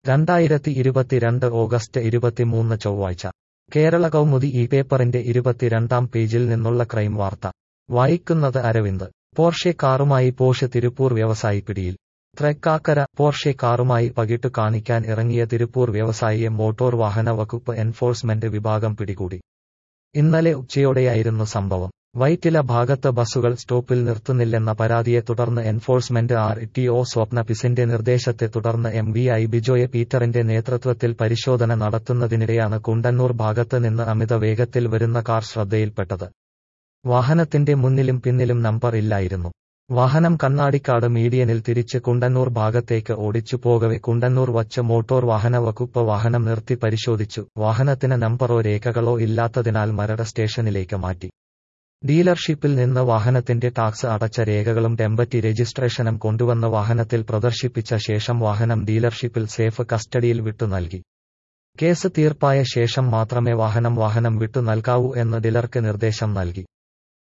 രണ്ടായിരത്തി ഇരുപത്തിരണ്ട് ഓഗസ്റ്റ് ഇരുപത്തിമൂന്ന് ചൊവ്വാഴ്ച കേരള കൗമുദി ഈ പേപ്പറിന്റെ ഇരുപത്തിരണ്ടാം പേജിൽ നിന്നുള്ള ക്രൈം വാർത്ത വായിക്കുന്നത് അരവിന്ദ് പോർഷെ കാറുമായി പോഷ് തിരുപ്പൂർ വ്യവസായി പിടിയിൽ തൃക്കാക്കര പോർഷെ കാറുമായി പകിട്ടു കാണിക്കാൻ ഇറങ്ങിയ തിരുപ്പൂർ വ്യവസായിയെ മോട്ടോർ വാഹന വകുപ്പ് എൻഫോഴ്സ്മെന്റ് വിഭാഗം പിടികൂടി ഇന്നലെ ഉച്ചയോടെയായിരുന്നു സംഭവം വൈറ്റില ഭാഗത്ത് ബസ്സുകൾ സ്റ്റോപ്പിൽ നിർത്തുന്നില്ലെന്ന പരാതിയെ തുടർന്ന് enforcement R T O Swapna പിസിന്റെ നിർദ്ദേശത്തെ തുടർന്ന് എം വി ഐ ബിജോയ് പീറ്ററിന്റെ നേതൃത്വത്തിൽ പരിശോധന നടത്തുന്നതിനിടെയാണ് കുണ്ടന്നൂർ ഭാഗത്ത് നിന്ന് അമിത വേഗത്തിൽ വരുന്ന കാർ ശ്രദ്ധയിൽപ്പെട്ടത് വാഹനത്തിന്റെ മുന്നിലും പിന്നിലും നമ്പർ ഇല്ലായിരുന്നു വാഹനം കണ്ണാടിക്കാട് മീഡിയനിൽ തിരിച്ച് കുണ്ടന്നൂർ ഭാഗത്തേക്ക് ഓടിച്ചു പോകവെ കുണ്ടന്നൂർ വച്ച് മോട്ടോർ വാഹന വകുപ്പ് വാഹനം നിർത്തി പരിശോധിച്ചു വാഹനത്തിന് നമ്പറോ രേഖകളോ ഇല്ലാത്തതിനാൽ മരട് സ്റ്റേഷനിലേക്ക് മാറ്റി ഡീലർഷിപ്പിൽ നിന്ന് വാഹനത്തിന്റെ ടാക്സ് അടച്ച രേഖകളും ടെമ്പറ്റി രജിസ്ട്രേഷനും കൊണ്ടുവന്ന് വാഹനത്തിൽ പ്രദർശിപ്പിച്ച ശേഷം വാഹനം ഡീലർഷിപ്പിൽ സേഫ് കസ്റ്റഡിയിൽ വിട്ടു നൽകി കേസ് തീർപ്പായ ശേഷം മാത്രമേ വാഹനം വാഹനം വിട്ടു നൽകാവൂ എന്ന് ഡീലർക്ക് നിർദ്ദേശം നൽകി